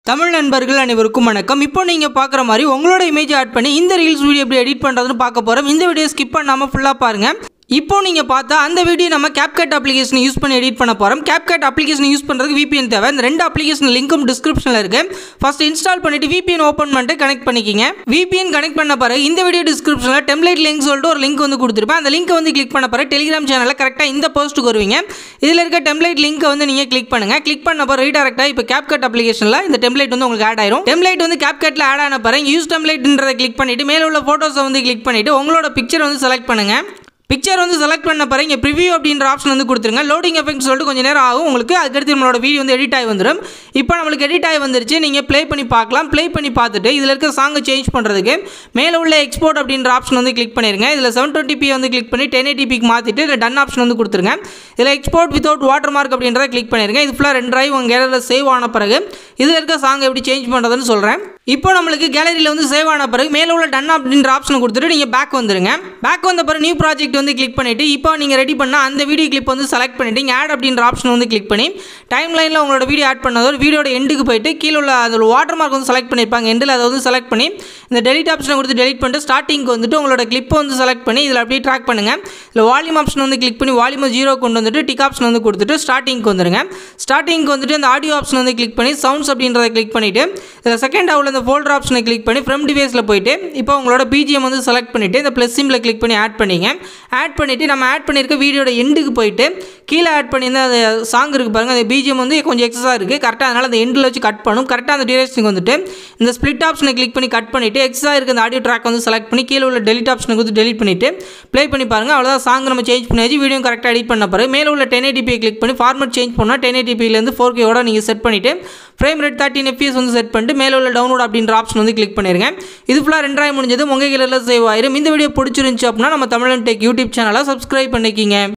தமிழ் நண்பர்கள் அனைவருக்கும் வணக்கம் இப்போ நீங்கள் பார்க்குற மாதிரி உங்களோட இமேஜ் ஆட் பண்ணி இந்த ரீல்ஸ் வீடியோ எப்படி எடிட் பண்ணுறதுன்னு பார்க்க போகிறோம் இந்த வீடியோ ஸ்கிப் பண்ணாமல் ஃபுல்லாக பாருங்கள் இப்போ நீங்கள் பார்த்தா அந்த வீடியோ நம்ம CapCut அப்ளிகேஷன் யூஸ் பண்ணி எடிட் பண்ண போகிறோம் CapCut அப்ளிகேஷன் யூஸ் பண்ணுறதுக்கு VPN தேவை இந்த ரெண்டு அப்ளிகேஷன் லிங்க்கும் டிஸ்கிரிப்ஷனில் இருக்குது ஃபர்ஸ்ட் இன்ஸ்டால் பண்ணிட்டு VPN ஓப்பன் பண்ணிட்டு கனெக்ட் பண்ணிக்கிங்க VPN கனெக்ட் பண்ண பிறகு இந்த வீடியோ டிஸ்கிரிப்ஷனில் டெம்ப்ளேட் லிங்க் சொல்லிட்டு ஒரு லிங்க் வந்து கொடுத்துருப்பேன் அந்த லிங்க் வந்து கிளிக் பண்ண பிறகு டெலிகிராம் சேனலில் கரெக்டாக இந்த போஸ்ட்டுக்கு வருவீங்க இதில் இருக்க டெம்ப்ளேட் லிங்க்கை வந்து நீங்கள் கிளிக் பண்ணுங்கள் கிளிக் பண்ண பிறகு ரீடேரக்டாக இப்போ CapCut அப்ளிகேஷனில் இந்த டெம்ப்ளேட் வந்து உங்களுக்கு ஆட் ஆயிரும் டெம்ப்ளேட் வந்து CapCutல ஆட் ஆன பிறகு யூஸ் டெம்ப்ளேட்ன்றதை கிளிக் பண்ணிட்டு மேலே உள்ள ஃபோட்டோஸை வந்து கிளிக் பண்ணிட்டு உங்களோட பிக்சர் வந்து செலக்ட் பண்ணுங்க பிக்சர் வந்து செலக்ட் பண்ண பிறகு இங்கே ப்ரிவியூ அப்படின்ற ஆப்ஷன் வந்து கொடுத்துருங்க லோடிங் எஃபெக்ட் சொல்லிட்டு கொஞ்சம் நேரம் ஆகும் உங்களுக்கு அதுக்கடுத்து நம்மளோட வீடியோ வந்து எடிட் ஆகி வந்துடும் இப்போ நம்மளுக்கு எடிட் ஆகி வந்துருச்சு நீங்கள் ப்ளே பண்ணி பார்க்கலாம் ப்ளே பண்ணி பார்த்துட்டு இதில் இருக்க சாங்கை சேஞ்ச் பண்ணுறதுக்கு மேலே உள்ள எக்ஸ்போர்ட் அப்படின்ற ஆப்ஷன் வந்து கிளிக் பண்ணிருங்க இதில் செவன் டுவெண்ட்டி பி வந்து கிளிக் பண்ணி டென் எயிட்டிபிக்கு மாற்றிட்டு இதில் டன் ஆப்ஷன் வந்து கொடுத்துருங்க இதில் எக்ஸ்போர்ட் வித்தவுட் வாட்டர் மார்க் அப்படின்றத கிளிக் பண்ணிருங்க இது ஃபுல்லாக ரெண்டு டிரைவ் உங்கள் கேலரியில் சேவ் ஆன பிறகு இதில் இருக்க சாங் எப்படி சேஞ்ச் பண்ணுறதுன்னு சொல்கிறேன் இப்போ நம்மளுக்கு கேலரியில் வந்து சேவ் ஆன பிறகு மேலே உள்ள டன் அப்படின்ற ஆப்ஷனை கொடுத்துட்டு நீங்கள் பேக் வந்துருங்க பேக் வந்த பிறகு நியூ ப்ராஜெக்ட் வந்து கிளிக் பண்ணிவிட்டு இப்போ நீங்கள் ரெடி பண்ண அந்த வீடியோ கிளிப் வந்து செலக்ட் பண்ணிட்டு இங்கே ஆட் அப்படின்ற ஆப்ஷன் வந்து கிளிக் பண்ணி டைம் லைனில் உங்களோட வீடியோ ஆட் பண்ணதோட வீடியோட எண்டுக்கு போயிட்டு கீழே உள்ள அதில் வாட்டர் மார்க் வந்து செலக்ட் பண்ணியிருப்பாங்க எண்டில் அதை வந்து செலக்ட் பண்ணி இந்த டெலிட் ஆப்ஷனை கொடுத்து டெலிட் பண்ணிட்டு ஸ்டார்டிங்க்கு வந்துட்டு உங்களோட கிளிப்பை வந்து செலக்ட் பண்ணி இதில் அப்படியே ட்ராக் பண்ணுங்கள் இதில் வால்யூம் ஆப்ஷன் வந்து கிளிக் பண்ணி வால்யூம் ஜீரோ கொண்டு வந்துட்டு டிக் ஆப்ஷன் வந்து கொடுத்துட்டு ஸ்டார்டிங்க்கு வந்துருங்க ஸ்டார்டிங்க்கு வந்துட்டு இந்த ஆடியோ ஆப்ஷன் வந்து கிளிக் பண்ணி சவுண்ட்ஸ் அப்படின்றத கிளிக் பண்ணிவிட்டு இதில் செகண்ட் ஆவில் இந்த ஃபோல்டர் ஆப்ஷனை கிளிக் பண்ணி ஃப்ரம் டிவைஸில் போயிட்டு இப்போ உங்களோட பிஜிஎம் வந்து செலக்ட் பண்ணிவிட்டு இந்த ப்ளஸ் சிம்பில் கிளிக் பண்ணி ஆட் பண்ணிங்க ஆட் பண்ணிவிட்டு நம்ம ஆட் பண்ணியிருக்க வீடியோட எண்டுக்கு போயிட்டு கீழே ஆட் பண்ணியிருந்த அந்த சாங் இருக்குது பாருங்கள் அந்த பிஜிஎம் வந்து கொஞ்சம் எக்ஸஸாக இருக்குது கரெக்டாக அதனால் அந்த எண்டில் வச்சு கட் பண்ணும் கரெக்டாக அந்த டியூரேஷனுக்கு வந்துட்டு இந்த ஸ்ப்ளிட் ஆப்ஷனை கிளிக் பண்ணி கட் பண்ணிவிட்டு எக்ஸாக இருக்க அந்த ஆடியோ ட்ராக் வந்து செலக்ட் பண்ணி கீழே உள்ள டெலிட் ஆப்ஷனுக்கு வந்து டெலிட் பண்ணிவிட்டு ப்ளே பண்ணி பாருங்கள் அவ்வளோதான் சாங் நம்ம சேஞ்ச் பண்ணியாச்சு வீடியோ கரெக்டாக எடிட் பண்ண பிறகு மேலே உள்ள டென் ஏடிபியை கிளிக் பண்ணி ஃபார்மேட் சேஞ்ச் பண்ணால் டென் ஏடிபிலேருந்து ஃபோர் கேவோட நீங்கள் செட் பண்ணிவிட்டு ஃப்ரேம் ரேட் தேர்ட்டின் எஃபிஎஸ் வந்து செட் பண்ணிட்டு மேலே உள்ள டவுன்லோட் அப்படின்ற ஆப்ஷன் வந்து கிளிக் பண்ணிருங்க இது ஃபுல்லாக ரெண்டாயிரம் முடிஞ்சது உங்கள் கீழே சேவ் ஆயிரும் இந்த வீடியோ பிடிச்சிருந்துச்சு அப்படின்னா நம்ம தமிழன் டெக் யூடியூப் சேனலை சப்ஸ்கிரைப் பண்ணிக்கிங்க